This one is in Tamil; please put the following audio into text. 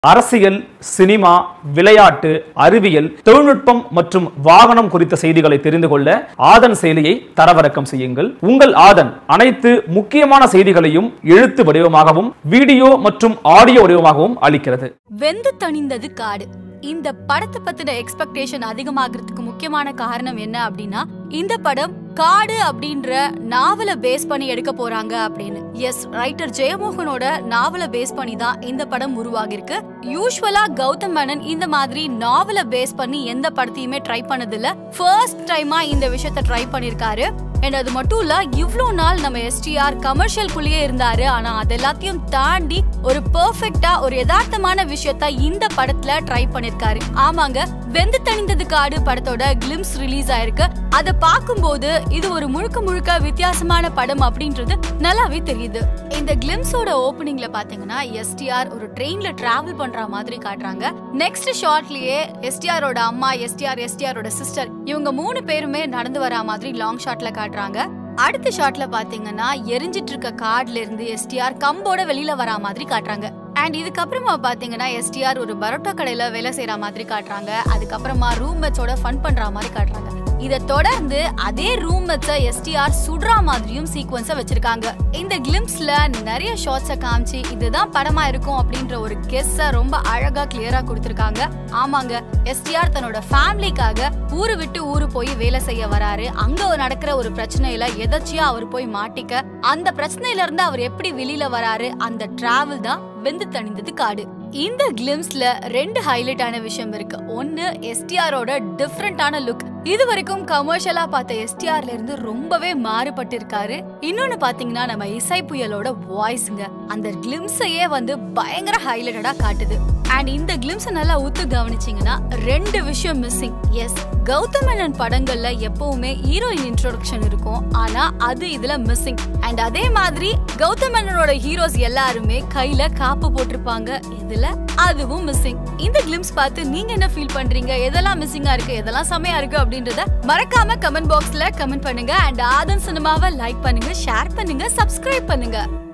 அரசியல் சினிமா விளையாட்டு அறிவியல் தொழில்நுட்பம் மற்றும் வாகனம் குறித்த செய்திகளை தெரிந்து கொள்ள ஆதன் செயலியை தரவிறக்கம் செய்யுங்கள் உங்கள் ஆதன் அனைத்து முக்கியமான செய்திகளையும் எழுத்து வடிவமாகவும் வீடியோ மற்றும் ஆடியோ வடிவமாகவும் அளிக்கிறது வெந்து தணிந்தது காடு இந்த படத்தை பத்தின எக்ஸ்பெக்டேஷன் அதிகமாகிறதுக்கு முக்கியமான காரணம் என்ன அப்படின்னா இந்த படம் காடு அப்படின்ற நாவலை பேஸ் பண்ணி எடுக்க போறாங்க அப்படின்னு எஸ் ரைட்டர் ஜெயமோகனோட நாவலை பேஸ் பண்ணி தான் இந்த படம் உருவாகிருக்கு யூஸ்வலா கௌதம் மேனன் இந்த மாதிரி நாவலை பேஸ் பண்ணி எந்த படத்தையுமே ட்ரை பண்ணதில்ல ஃபர்ஸ்ட் டைமா இந்த விஷயத்த ட்ரை பண்ணிருக்காரு அண்ட் அது மட்டும் இல்ல இவ்ளோ நாள் நம்ம எஸ்டிஆர் கமர்ஷியல் குள்ளேயே இருந்தாரு ஆனா அது எல்லாத்தையும் தாண்டி ஒரு பெர்ஃபெக்ட்டா ஒரு யதார்த்தமான விஷயத்த இந்த படத்துல ட்ரை பண்ணிருக்காரு ஆமாங்க வெந்து தணிந்தது காடு படத்தோட கிளிம்ஸ் ரிலீஸ் ஆயிருக்கு அத பார்க்கும்போது இது ஒரு முழுக்க முழுக்க வித்தியாசமான படம் அப்படின்றது நல்லாவே தெரியுது இந்த கிளிம்ஸோட ஓபனிங்ல பாத்தீங்கன்னா எஸ்டிஆர் ஒரு ட்ரெயின்ல டிராவல் பண்ற மாதிரி காட்டுறாங்க நெக்ஸ்ட் ஷாட்லயே எஸ்டிஆரோட அம்மா எஸ்டிஆர் எஸ்டிஆரோட சிஸ்டர் இவங்க மூணு பேருமே நடந்து வரா மாதிரி லாங் ஷாட்ல காட்டுறாங்க அடுத்த ஷாட்ல பாத்தீங்கன்னா எரிஞ்சிட்டு இருக்க கார்ட்ல இருந்து எஸ்டிஆர் கம்போட வெளியில வரா மாதிரி காட்டுறாங்க அண்ட் இதுக்கப்புறமா பாத்தீங்கன்னா எஸ்டிஆர் ஒரு பரோட்டா கடையில வேலை செய்யற மாதிரி காட்டுறாங்க அதுக்கப்புறமா ரூம்மேட்ஸோட ஃபன் பண்ற மாதிரி காட்டுறாங்க இத தொடர்ந்து அதே ரூம்மேட்ஸ எஸ்டிஆர் சுடுற மாதிரியும் சீக்வன்ஸ வச்சிருக்காங்க இந்த கிளிம்ஸ்ல நிறைய ஷாட்ஸ காமிச்சு இதுதான் படமா இருக்கும் அப்படின்ற ஒரு கெஸ்ஸ ரொம்ப அழகா கிளியரா கொடுத்திருக்காங்க ஆமாங்க எஸ்டிஆர் தன்னோட ஃபேமிலிக்காக ஊரு விட்டு ஊரு போய் வேலை செய்ய வராரு அங்க நடக்கிற ஒரு பிரச்சனையில எதாச்சியா அவர் போய் மாட்டிக்க அந்த பிரச்சனையில இருந்து அவர் எப்படி வெளியில வராரு அந்த டிராவல் தான் வெந்து தணிந்தது காடு இந்த கிளிம்ஸ்ல ரெண்டு ஹைலைட் ஆன விஷயம் இருக்கு ஒன்னு எஸ்டிஆரோட டிஃப்ரெண்டான லுக் இது வரைக்கும் கமர்ஷியலா பார்த்த எஸ்டிஆர்ல இருந்து ரொம்பவே மாறுபட்டு இருக்காரு இன்னொன்னு பாத்தீங்கன்னா நம்ம இசை புயலோட வாய்ஸ்ங்க அந்த கிளிம்ஸையே வந்து பயங்கர ஹைலைட்டடா காட்டுது அண்ட் இந்த கிளிம்ஸ் நல்லா உத்து கவனிச்சீங்கன்னா ரெண்டு விஷயம் மிஸ்ஸிங் எஸ் கௌதம் மேனன் படங்கள்ல எப்பவுமே ஹீரோயின் இன்ட்ரோடக்ஷன் இருக்கும் ஆனா அது இதுல மிஸ்ஸிங் அண்ட் அதே மாதிரி கௌதம் மேனனோட ஹீரோஸ் எல்லாருமே கையில காப்பு போட்டிருப்பாங்க இதுல அதுவும் மிஸ்ஸிங் இந்த கிளிம்ஸ் பார்த்து நீங்க என்ன ஃபீல் பண்றீங்க எதெல்லாம் மிஸ்ஸிங்கா இருக்கு எதெல்லாம் செமையா இருக்கு அப்படின்றத மறக்காம கமெண்ட் பாக்ஸ்ல கமெண்ட் பண்ணுங்க அண்ட் ஆதன் சினிமாவை லைக் பண்ணுங்க ஷேர் பண்ணுங்க சப்ஸ்கிரைப் பண்ணுங்க